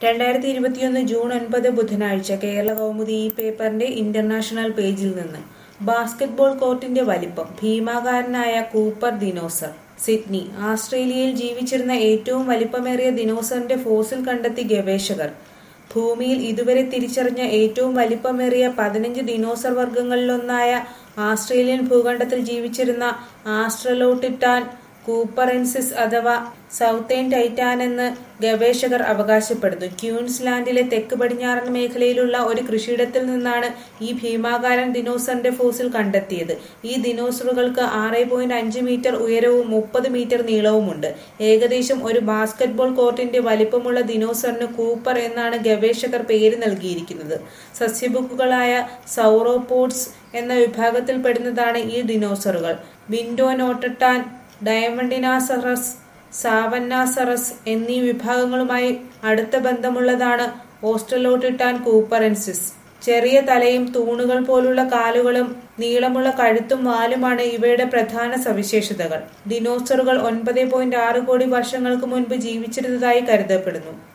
രണ്ടായിരത്തി ഇരുപത്തിയൊന്ന് ജൂൺ ഒൻപത് ബുധനാഴ്ച കേരള കൗമുദി ഈ പേപ്പറിന്റെ ഇന്റർനാഷണൽ പേജിൽ നിന്ന് ബാസ്കറ്റ്ബോൾ കോർട്ടിന്റെ വലിപ്പം ഭീമാകാരനായ കൂപ്പർ ദിനോസർ സിഡ്നി ആസ്ട്രേലിയയിൽ ജീവിച്ചിരുന്ന ഏറ്റവും വലിപ്പമേറിയ ദിനോസറിന്റെ ഫോസിൽ കണ്ടെത്തി ഗവേഷകർ ഭൂമിയിൽ ഇതുവരെ തിരിച്ചറിഞ്ഞ ഏറ്റവും വലിപ്പമേറിയ പതിനഞ്ച് ദിനോസർ വർഗങ്ങളിലൊന്നായ ആസ്ട്രേലിയൻ ഭൂഖണ്ഡത്തിൽ ജീവിച്ചിരുന്ന ആസ്ട്രലോട്ടിറ്റാൻ കൂപ്പറൻസിസ് അഥവാ സൗത്തേൺ ടൈറ്റാൻ എന്ന് ഗവേഷകർ അവകാശപ്പെടുന്നു ക്യൂൻസ്ലാൻഡിലെ തെക്ക് പടിഞ്ഞാറൻ മേഖലയിലുള്ള ഒരു കൃഷിയിടത്തിൽ നിന്നാണ് ഈ ഭീമാകാരൻ ദിനോസറിന്റെ ഫോസിൽ കണ്ടെത്തിയത് ഈ ദിനോസറുകൾക്ക് ആറ് പോയിന്റ് അഞ്ച് മീറ്റർ ഉയരവും മുപ്പത് മീറ്റർ നീളവുമുണ്ട് ഏകദേശം ഒരു ബാസ്കറ്റ്ബോൾ കോർട്ടിന്റെ വലിപ്പമുള്ള ദിനോസറിന് കൂപ്പർ എന്നാണ് ഗവേഷകർ പേര് നൽകിയിരിക്കുന്നത് സസ്യബുക്കുകളായ സൗറോപോഡ്സ് എന്ന വിഭാഗത്തിൽപ്പെടുന്നതാണ് ഈ ദിനോസറുകൾ വിൻഡോനോട്ടട്ടാൻ ഡയമണ്ടിനാസറസ് സാവന്നാസറസ് എന്നീ വിഭാഗങ്ങളുമായി അടുത്ത ബന്ധമുള്ളതാണ് ഓസ്ട്രലോട്ടിട്ടാൻ കൂപ്പറൻസിസ് ചെറിയ തലയും തൂണുകൾ പോലുള്ള കാലുകളും നീളമുള്ള കഴുത്തും വാലുമാണ് ഇവയുടെ പ്രധാന സവിശേഷതകൾ ദിനോസറുകൾ ഒൻപത് പോയിന്റ് ആറ് കോടി വർഷങ്ങൾക്ക് മുൻപ് ജീവിച്ചിരുന്നതായി കരുതപ്പെടുന്നു